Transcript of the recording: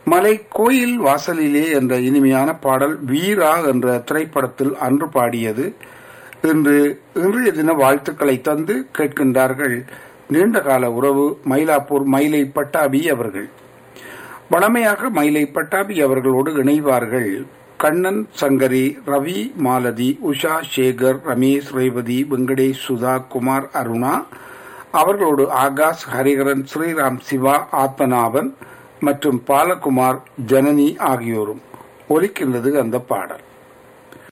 மலை கோயில் வாசலிலே என்ற இனிமையான பாடல் வீரா என்ற திரைப்படத்தில் அன்று பாடியது இன்று இன்றைய தின வாழ்த்துக்களை தந்து கேட்கின்றார்கள் நீண்டகால உறவு மயிலாப்பூர் மயிலை பட்டாபி அவர்கள் வளமையாக மயிலை பட்டாபி அவர்களோடு இணைவார்கள் கண்ணன் சங்கரி ரவி மாலதி உஷா சேகர் ரமேஷ் ரேவதி வெங்கடேஷ் சுதா குமார் அருணா அவர்களோடு ஆகாஷ் ஹரிகரன் ஸ்ரீராம் சிவா ஆத்மநாபன் மற்றும் பாலகுமார் ஜனனி ஆகியோரும் ஒலிக்கின்றது அந்த பாடல்